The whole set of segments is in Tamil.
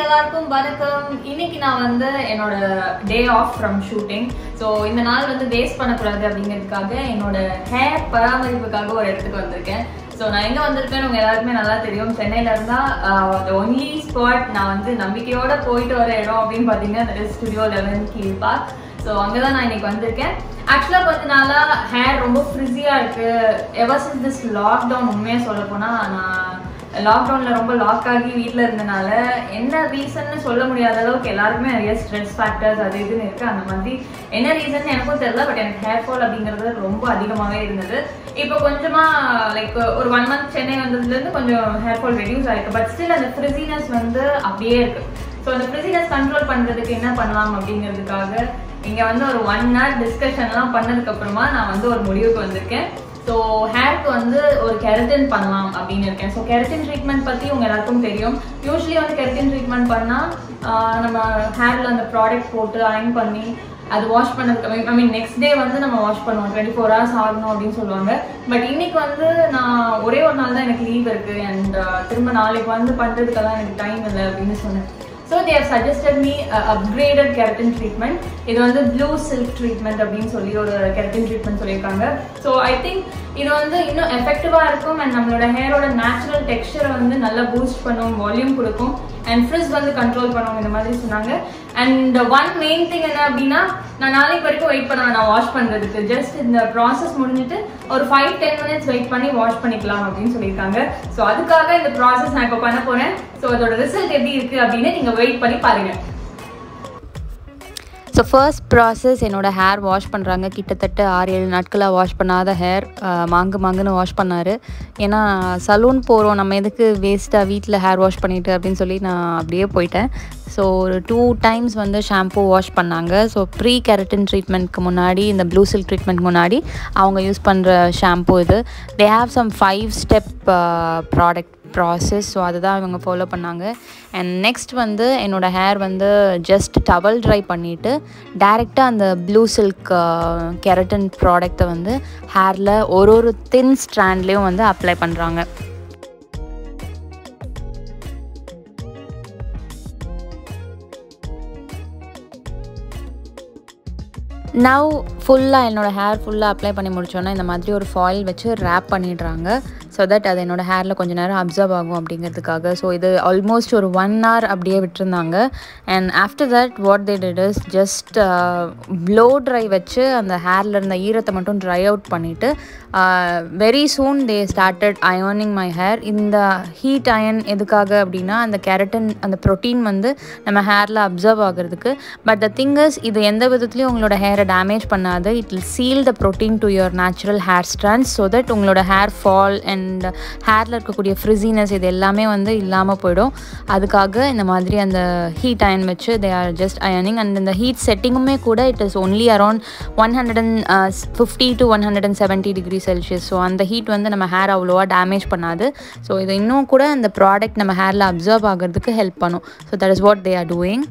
எல்லாருக்கும் வணக்கம் இன்னைக்கு நான் வந்து என்னோட day off from shooting so இந்த நாள் வந்து வேஸ்ட் பண்ணக்கூடாது அப்படிங்கிறதுக்காக என்னோட ஹேர் பராமரிப்புக்காக ஒரு இடத்துக்கு வந்திருக்கேன் ஸோ நான் எங்கே வந்திருக்கேன்னு உங்க எல்லாருக்குமே நல்லா தெரியும் சென்னையில இருந்தா ஒன்லி ஸ்பாட் நான் வந்து நம்பிக்கையோட போயிட்டு வர இடம் அப்படின்னு பார்த்தீங்கன்னா Studio Eleven Kilpauk so அங்கே தான் நான் இன்னைக்கு வந்திருக்கேன் ஆக்சுவலாக கொஞ்ச நாளாக ஹேர் ரொம்ப ஃப்ரிஸியாக இருக்கு எவர் சின்ஸ் திஸ் லாக்டவுன் உண்மையாக சொல்ல போனால் நான் லாக்டவுனில் ரொம்ப லாக் ஆகி வீட்டில் இருந்தனால என்ன ரீசன்னு சொல்ல முடியாத அளவுக்கு எல்லாருக்குமே நிறைய ஸ்ட்ரெஸ் ஃபேக்டர்ஸ் அது இதுன்னு இருக்குது அந்த மாதிரி என்ன ரீசன் எனக்கும் தெரியல பட் எனக்கு ஹேர் ஃபால் அப்படிங்கிறது ரொம்ப அதிகமாகவே இருந்தது இப்போ கொஞ்சமாக லைக் ஒரு ஒன் மந்த் சென்னை வந்ததுலேருந்து கொஞ்சம் ஹேர் ஃபால் ரெடியூஸ் ஆயிருக்கு பட் ஸ்டில் அந்த ஃப்ரிஸினஸ் வந்து அப்படியே இருக்குது ஸோ அந்த ஃப்ரிஸினஸ் கண்ட்ரோல் பண்ணுறதுக்கு என்ன பண்ணலாம் அப்படிங்கிறதுக்காக இங்கே வந்து ஒரு ஒன் ஹவர் டிஸ்கஷன்லாம் பண்ணதுக்கப்புறமா நான் வந்து ஒரு முடிவுக்கு வந்திருக்கேன் ஸோ ஹேருக்கு வந்து ஒரு கெரட்டின் பண்ணலாம் அப்படின்னு இருக்கேன் ஸோ கெரட்டின் ட்ரீட்மெண்ட் பற்றி உங்கள் எல்லாருக்கும் தெரியும் யூஸ்வலி வந்து கெரட்டின் ட்ரீட்மெண்ட் பண்ணால் நம்ம ஹேரில் அந்த ப்ராடக்ட் போட்டு அயன் பண்ணி அது வாஷ் பண்ணதுக்கு ஐ மீன் நெக்ஸ்ட் டே வந்து நம்ம வாஷ் பண்ணுவோம் டுவெண்ட்டி ஃபோர் ஹவர்ஸ் ஆகணும் அப்படின்னு சொல்லுவாங்க பட் இன்னைக்கு வந்து நான் ஒரே ஒரு நாள் தான் எனக்கு லீவ் இருக்குது அண்ட் திரும்ப நாளைக்கு வந்து பண்ணுறதுக்கெல்லாம் எனக்கு டைம் இல்லை அப்படின்னு சொன்னேன் so they suggested me upgraded keratin treatment இது வந்து ப்ளூ சில்க் ட்ரீட்மெண்ட் அப்படின்னு சொல்லி ஒரு கெரட்டின் ட்ரீட்மெண்ட் சொல்லியிருக்காங்க ஸோ ஐ திங்க் இது வந்து இன்னும் எஃபெக்டிவாக இருக்கும் அண்ட் நம்மளோட ஹேரோட நேச்சுரல் டெக்ஸ்டரை வந்து நல்லா பூஸ்ட் பண்ணும் வால்யூம் கொடுக்கும் அண்ட் ஃப்ரிஸ் வந்து கண்ட்ரோல் பண்ணும் இந்த மாதிரி சொன்னாங்க அண்ட் ஒன் மெயின் திங் என்ன அப்படின்னா நான் நாளைக்கு வரைக்கும் வெயிட் பண்ண நான் வாஷ் பண்ணுறதுக்கு ஜஸ்ட் இந்த ப்ராசஸ் முடிஞ்சிட்டு ஒரு ஃபைவ் டென் மினிட்ஸ் வெயிட் பண்ணி வாஷ் பண்ணிக்கலாம் அப்படின்னு சொல்லியிருக்காங்க ஸோ அதுக்காக இந்த ப்ராசஸ் நான் இப்போ பண்ண போகிறேன் ஸோ அதோட ரிசல்ட் எப்படி இருக்குது அப்படின்னு நீங்கள் வெயிட் பண்ணி பாருங்கள் ஸோ ஃபர்ஸ்ட் ப்ராசஸ் என்னோடய ஹேர் வாஷ் பண்ணுறாங்க கிட்டத்தட்ட ஆறு ஏழு நாட்களாக வாஷ் பண்ணாத ஹேர் மாங்கு மாங்குன்னு வாஷ் பண்ணார் ஏன்னா சலூன் போகிறோம் நம்ம எதுக்கு வேஸ்ட்டாக வீட்டில் ஹேர் வாஷ் பண்ணிட்டு அப்படின்னு சொல்லி நான் அப்படியே போயிட்டேன் ஸோ ஒரு டூ டைம்ஸ் வந்து ஷாம்பூ வாஷ் பண்ணாங்க ஸோ ப்ரீ கெரட்டின் ட்ரீட்மெண்ட்க்கு முன்னாடி இந்த ப்ளூ சில்க் ட்ரீட்மெண்ட் முன்னாடி அவங்க யூஸ் பண்ணுற ஷாம்பூ இது they have some five step product process so அதுதான் இவங்க ஃபாலோ பண்ணாங்க அண்ட் நெக்ஸ்ட் வந்து என்னோடய ஹேர் வந்து ஜஸ்ட் டவல் ட்ரை பண்ணிவிட்டு டைரெக்டாக அந்த ப்ளூ சில்க் கெரட்டன் ப்ராடக்டை வந்து ஹேரில் ஒரு ஒரு தின் ஸ்ட்ராண்ட்லேயும் வந்து அப்ளை பண்ணுறாங்க நவ் ஃபுல்லாக என்னோடய ஹேர் ஃபுல்லாக அப்ளை பண்ணி முடிச்சோன்னா இந்த மாதிரி ஒரு ஃபாயில் வச்சு ரேப் பண்ணிடுறாங்க ஸோ தட் அது என்னோடய ஹேரில் கொஞ்சம் நேரம் அப்சர்வ் ஆகும் அப்படிங்கிறதுக்காக ஸோ இது ஆல்மோஸ்ட் ஒரு ஒன் ஹவர் அப்படியே விட்டுருந்தாங்க and after that what they did is just blow dry வச்சு அந்த ஹேரில் இருந்த ஈரத்தை மட்டும் ட்ரை அவுட் பண்ணிவிட்டு very soon they started ironing my hair இந்த ஹீட் அயன் எதுக்காக அப்படின்னா அந்த கேரட்டன் அந்த ப்ரோட்டீன் வந்து நம்ம ஹேரில் அப்சர்வ் ஆகிறதுக்கு பட் த திங்கஸ் இது எந்த விதத்துலையும் உங்களோட ஹேரை டேமேஜ் பண்ணாது it will seal the protein to your natural hair strands so that உங்களோட ஹேர் ஃபால் அண்ட் ஹேரில் இருக்கக்கூடிய ஃப்ரிஸினஸ் இது எல்லாமே வந்து இல்லாமல் போயிடும் அதுக்காக இந்த மாதிரி அந்த ஹீட் அயன் வச்சு தே ஆர் ஜஸ்ட் அயனிங் அண்ட் இந்த ஹீட் செட்டிங்குமே கூட it is only around one hundred and fifty to one hundred and seventy degree Celsius so அந்த ஹீட் வந்து நம்ம ஹேர் அவ்வளோவா டேமேஜ் பண்ணாது ஸோ இது இன்னும் கூட அந்த ப்ராடக்ட் நம்ம ஹேரில் அப்சர்வ் ஆகிறதுக்கு ஹெல்ப் பண்ணும் so that is what they are doing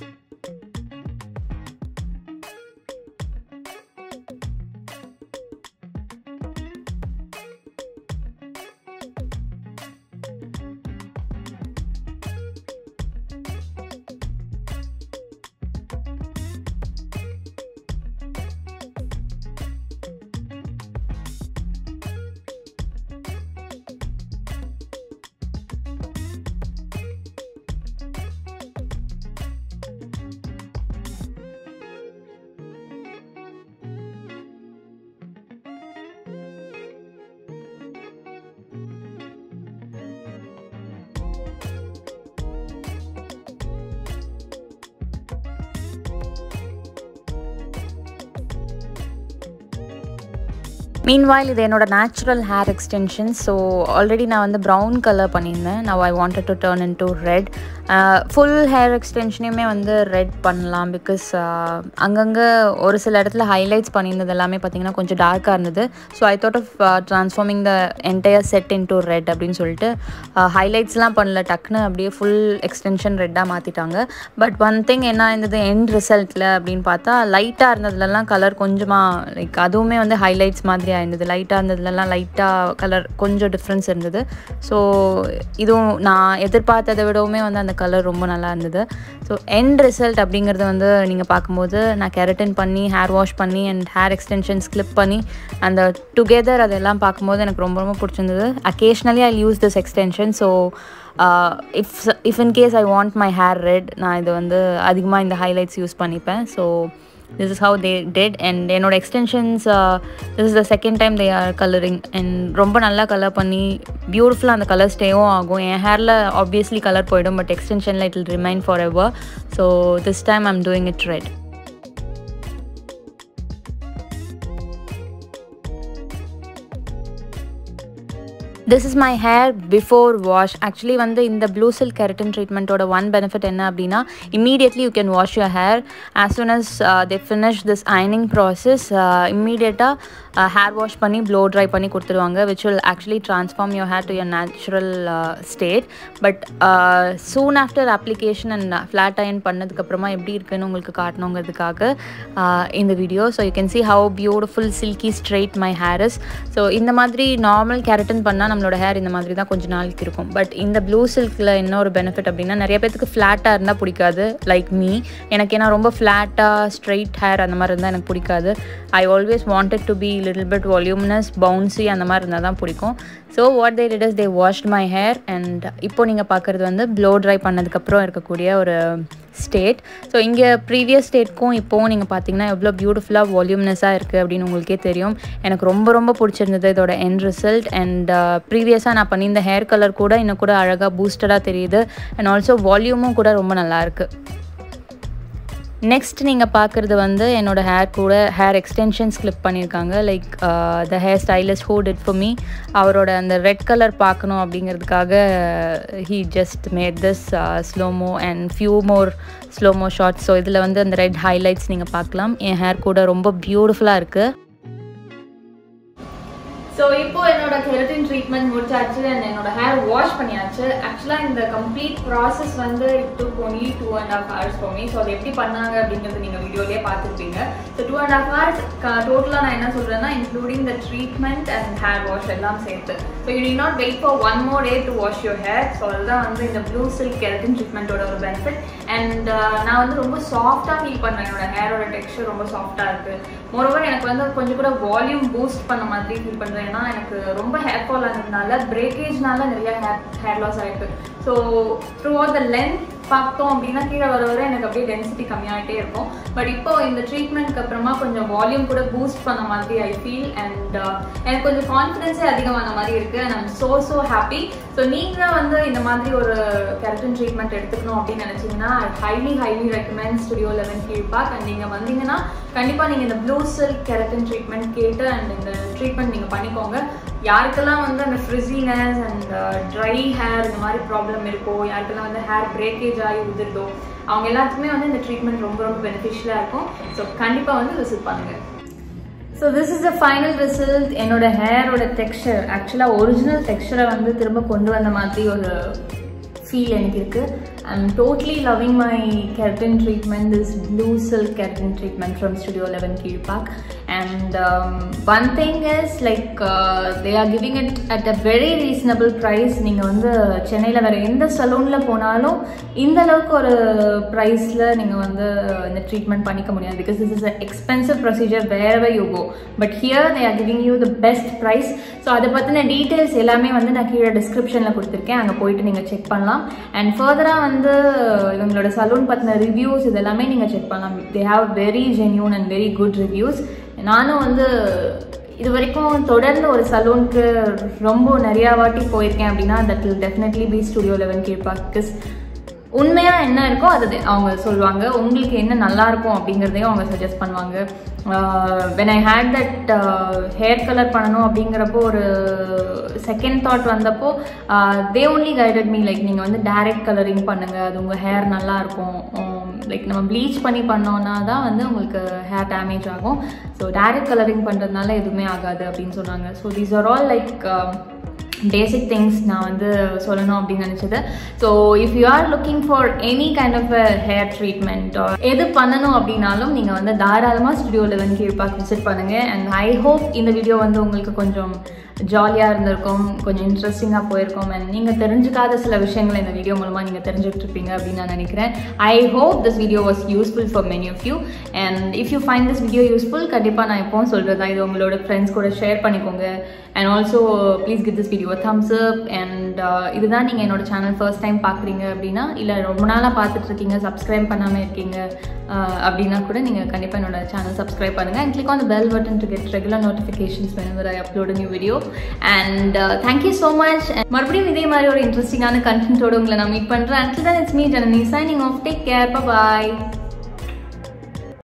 meanwhile இது என்னோட natural hair extension so already நான் வந்து ப்ரௌன் கலர் பண்ணியிருந்தேன் now I wanted to turn into red full hair எக்ஸ்டென்ஷனையுமே வந்து ரெட் பண்ணலாம் பிகாஸ் அங்கங்கே ஒரு சில இடத்துல ஹைலைட்ஸ் பண்ணியிருந்தது எல்லாமே பார்த்திங்கன்னா கொஞ்சம் டார்க்காக இருந்தது so I thought of transforming the entire set into red அப்படின்னு சொல்லிட்டு ஹைலைட்ஸ்லாம் பண்ணல டக்குன்னு அப்படியே ஃபுல் எக்ஸ்டென்ஷன் ரெட்டாக மாற்றிட்டாங்க பட் ஒன் திங் என்ன இருந்தது எண்ட் ரிசல்ட்டில் அப்படின்னு பார்த்தா லைட்டாக இருந்ததுலலாம் கலர் கொஞ்சமாக லைக் அதுவுமே வந்து ஹைலைட்ஸ் மாதிரி மாதிரியே இருந்தது லைட்டாக இருந்ததுலலாம் லைட்டாக கலர் கொஞ்சம் டிஃப்ரென்ஸ் இருந்தது ஸோ இதுவும் நான் எதிர்பார்த்ததை விடவுமே வந்து அந்த கலர் ரொம்ப நல்லா இருந்தது ஸோ எண்ட் ரிசல்ட் அப்படிங்கிறது வந்து நீங்கள் பார்க்கும்போது நான் கெரட்டின் பண்ணி ஹேர் வாஷ் பண்ணி அண்ட் ஹேர் எக்ஸ்டென்ஷன்ஸ் கிளிப் பண்ணி அந்த டுகெதர் அதெல்லாம் பார்க்கும்போது எனக்கு ரொம்ப ரொம்ப பிடிச்சிருந்தது occasionally I use this extension so if if in case I want my hair red நான் இது வந்து அதிகமாக இந்த ஹைலைட்ஸ் யூஸ் பண்ணிப்பேன் so this is how they did and என்னோட extensions this is the second time they are colouring and ரொம்ப நல்லா கலர் பண்ணி பியூட்டிஃபுல்லாக அந்த கலர் ஸ்டேவும் ஆகும் என் ஹேரில் ஆப்வியஸ்லி கலர் போயிடும் பட் எக்ஸ்டென்ஷனில் it will remain forever so this time I'm doing it red this is my hair before wash actually வந்து இந்த ப்ளூ சில்க் கெரட்டின் ட்ரீட்மெண்ட்டோட ஒன் பெனிஃபிட் என்ன அப்படின்னா immediately you can wash your hair as soon as they finish this அயனிங் ப்ராசஸ் இம்மீடியட்டாக ஹேர் வாஷ் பண்ணி ப்ளோ ட்ரை பண்ணி கொடுத்துருவாங்க which will actually transform your hair to your natural state but soon after application and flat iron பண்ணதுக்கப்புறமா எப்படி இருக்குன்னு உங்களுக்கு காட்டணுங்கிறதுக்காக இந்த video so you can see how beautiful silky straight my hair is so இந்த மாதிரி நார்மல் கேரட்டன் பண்ணால் நம்மளோட ஹேர் இந்த மாதிரி தான் கொஞ்சம் நாளைக்கு இருக்கும் பட் இந்த ப்ளூ சில்கில் என்ன ஒரு பெனிஃபிட் அப்படின்னா நிறைய பேத்துக்கு ஃப்ளாட்டாக இருந்தால் பிடிக்காது லைக் மீ எனக்கு ஏன்னா ரொம்ப ஃப்ளாட்டாக ஸ்ட்ரெயிட் ஹேர் அந்த மாதிரி இருந்தால் எனக்கு பிடிக்காது I always wanted to be little bit volumeness bouncy அந்த மாதிரி இருந்தால் தான் பிடிக்கும் so what they did is they washed my hair and இப்போ நீங்கள் பார்க்குறது வந்து ப்ளோ ட்ரை பண்ணதுக்கப்புறம் இருக்கக்கூடிய ஒரு ஸ்டேட் ஸோ இங்கே ப்ரீவியஸ் ஸ்டேட்க்கும் இப்போவும் நீங்கள் பார்த்தீங்கன்னா எவ்வளோ பியூட்டிஃபுல்லாக வால்யூம்னஸாக இருக்குது அப்படின்னு உங்களுக்கே தெரியும் எனக்கு ரொம்ப ரொம்ப பிடிச்சிருந்தது இதோட எண்ட் ரிசல்ட் அண்ட் ப்ரீவியஸாக நான் பண்ணியிருந்த ஹேர் கலர் கூட இன்னும் கூட அழகாக பூஸ்டடாக தெரியுது அண்ட் ஆல்சோ வால்யூமும் கூட ரொம்ப நல்லாயிருக்கு நெக்ஸ்ட் நீங்கள் பார்க்குறது வந்து என்னோடய ஹேர் கூட ஹேர் எக்ஸ்டென்ஷன்ஸ் கிளிப் பண்ணியிருக்காங்க like the hair stylist who did for me அவரோட அந்த ரெட் கலர் பார்க்கணும் அப்படிங்கிறதுக்காக he just made this slomo and few more slomo shorts so இதில் வந்து அந்த ரெட் ஹைலைட்ஸ் நீங்கள் பார்க்கலாம் என் ஹேர் கூட ரொம்ப பியூட்டிஃபுல்லாக இருக்குது ஸோ இப்போ என்னோட கெரட்டின் ட்ரீட்மெண்ட் முடிச்சாச்சு அண்ட் என்னோட ஹேர் வாஷ் பண்ணியாச்சு ஆக்சுவலாக இந்த கம்ப்ளீட் ப்ராசஸ் வந்து it took only two and half hours for me so அது எப்படி பண்ணாங்க அப்படிங்கிறது நீங்கள் வீடியோலேயே பார்த்துருப்பீங்க so two and half hours டோட்டலாக நான் என்ன சொல்கிறேன்னா including the treatment and hair wash எல்லாம் சேர்த்து so you do not wait for one more day to wash your hair so அதுதான் வந்து இந்த ப்ளூ சில்க் கெரட்டின் ட்ரீட்மெண்ட்டோட ஒரு பெனிஃபிட் அண்ட் நான் வந்து ரொம்ப சாஃப்டாக ஃபீல் பண்ணேன் என்னோட ஹேரோட டெக்ஸ்டர் ரொம்ப சாஃப்டாக இருக்குது மோரோவர் எனக்கு வந்து கொஞ்சம் கூட வால்யூம் பூஸ்ட் பண்ண மாதிரி ஃபீல் பண்ணுறேன் ஏன்னா எனக்கு ரொம்ப ஹேர் ஃபால் ஆனதுனால பிரேக்கேஜ்னால நிறைய ஹேர் ஹேர் லாஸ் ஆயிருக்கு so throughout the length பார்த்தோம் அப்படின்னா கீழே வர வர எனக்கு அப்படியே டென்சிட்டி கம்மியாகிட்டே இருக்கும் பட் இப்போ இந்த ட்ரீட்மெண்ட்க்கு அப்புறமா கொஞ்சம் வால்யூம் கூட பூஸ்ட் பண்ண மாதிரி ஐ ஃபீல் அண்ட் எனக்கு கொஞ்சம் கான்ஃபிடென்ஸே அதிகமான மாதிரி இருக்கு and I'm so so happy so நீங்களும் வந்து இந்த மாதிரி ஒரு கெரட்டின் ட்ரீட்மெண்ட் எடுத்துக்கணும் அப்படின்னு நினச்சிங்கன்னா I highly highly recommend Studio Eleven feedback and நீங்கள் வந்தீங்கன்னா கண்டிப்பாக நீங்கள் இந்த ப்ளூ சில்க் கெரட்டின் ட்ரீட்மெண்ட் கேட்டு அண்ட் இந்த ட்ரீட்மெண்ட் நீங்கள் பண்ணிக்கோங்க யாருக்கெல்லாம் வந்து அந்த ஃப்ரிஸினஸ் அண்ட் ட்ரை ஹேர் இந்த மாதிரி ப்ராப்ளம் இருக்கோ யாருக்கெல்லாம் வந்து ஹேர் பிரேக்கேஜ் ஆகி உதிர்தோ அவங்க எல்லாத்துக்குமே வந்து இந்த ட்ரீட்மெண்ட் ரொம்ப ரொம்ப பெனிஃபிஷியலாக இருக்கும் ஸோ கண்டிப்பாக வந்து விசிட் பண்ணுங்கள் so this is the final result என்னோட ஹேரோட டெக்ஸ்சர் ஆக்சுவலாக ஒரிஜினல் டெக்ஸ்சரை வந்து திரும்ப கொண்டு வந்த மாதிரி ஒரு ஃபீல் எனக்கு இருக்குது I'm totally loving my keratin treatment this blue silk keratin treatment from Studio eleven Kilpauk and one thing is like they are giving it at a very reasonable price நீங்கள் வந்து சென்னையில் வேறு எந்த சலூனில் போனாலும் இந்த அளவுக்கு ஒரு ப்ரைஸில் நீங்கள் வந்து இந்த ட்ரீட்மெண்ட் பண்ணிக்க முடியாது because this is a expensive procedure வேற you go but here they are giving you the best price so அதை பற்றின டீட்டெயில்ஸ் எல்லாமே வந்து நான் கீழே டிஸ்கிரிப்ஷனில் கொடுத்துருக்கேன் அங்கே போயிட்டு நீங்கள் செக் பண்ணலாம் அண்ட் ஃபர்தராக வந்து இவங்களோட சலூன் பற்றின ரிவ்யூஸ் இதெல்லாமே நீங்கள் செக் பண்ணலாம் they have very genuine and very good reviews நானும் வந்து இது வரைக்கும் தொடர்ந்து ஒரு சலூனுக்கு ரொம்ப நிறையா வாட்டி போயிருக்கேன் அப்படின்னா that will definitely be studio eleven Kilpauk because உண்மையாக என்ன இருக்கோ அது அவங்க சொல்லுவாங்க உங்களுக்கு என்ன நல்லா இருக்கும் அப்படிங்கிறதையும் அவங்க சஜஸ்ட் பண்ணுவாங்க when I had that hair colour பண்ணணும் அப்படிங்கிறப்போ ஒரு செகண்ட் தாட் வந்தப்போ they only guided me like நீங்கள் வந்து டைரக்ட் கலரிங் பண்ணுங்கள் அது உங்கள் ஹேர் நல்லா இருக்கும் லைக் நம்ம ப்ளீச் பண்ணி பண்ணோன்னா தான் வந்து உங்களுக்கு ஹேர் டேமேஜ் ஆகும் ஸோ டைரக்ட் கலரிங் பண்ணுறதுனால எதுவுமே ஆகாது அப்படின்னு சொன்னாங்க so these are all like basic things நான் வந்து சொல்லணும் அப்படின்னு நினச்சது so if you are looking for any kind of hair treatment எது பண்ணணும் அப்படின்னாலும் நீங்கள் வந்து தாராளமாக ஸ்டுடியோ லெவன் கீழ்பாக் விசிட் பண்ணுங்கள் அண்ட் ஐ ஹோப் இந்த வீடியோ வந்து உங்களுக்கு கொஞ்சம் ஜாலியாக இருந்திருக்கும் கொஞ்சம் இன்ட்ரெஸ்டிங்காக போயிருக்கும் அண்ட் நீங்கள் தெரிஞ்சுக்காத சில விஷயங்களை இந்த வீடியோ மூலமாக நீங்கள் தெரிஞ்சுட்டு இருப்பீங்க அப்படின்னு நான் நினைக்கிறேன் I hope this video was useful for many of you and if you find this video useful கண்டிப்பாக நான் எப்பவும் சொல்கிறதா இது உங்களோட ஃப்ரெண்ட்ஸ் கூட ஷேர் பண்ணிக்கோங்க and also please give this video thumbs up and இதுதான் நீங்கள் என்னோட சேனல் ஃபர்ஸ்ட் டைம் பார்க்குறீங்க அப்படின்னா இல்லை ரொம்ப நாளாக பார்த்துட்டு இருக்கீங்க சப்ஸ்கிரைப் பண்ணாமல் இருக்கீங்க uh, அப்படின்னா கூட நீங்கள் கண்டிப்பாக என்னோட சேனல் சப்ஸ்கிரைப் பண்ணுங்கள் and click on the bell button to get regular notifications whenever I upload a new video and uh, thank you so much And மறுபடியும் இதே மாதிரி ஒரு இன்ட்ரெஸ்டிங்கான கண்டென்ட்டோட உங்களை நான் மீட் பண்ணுறேன் until then it's me Janani signing off take care bye bye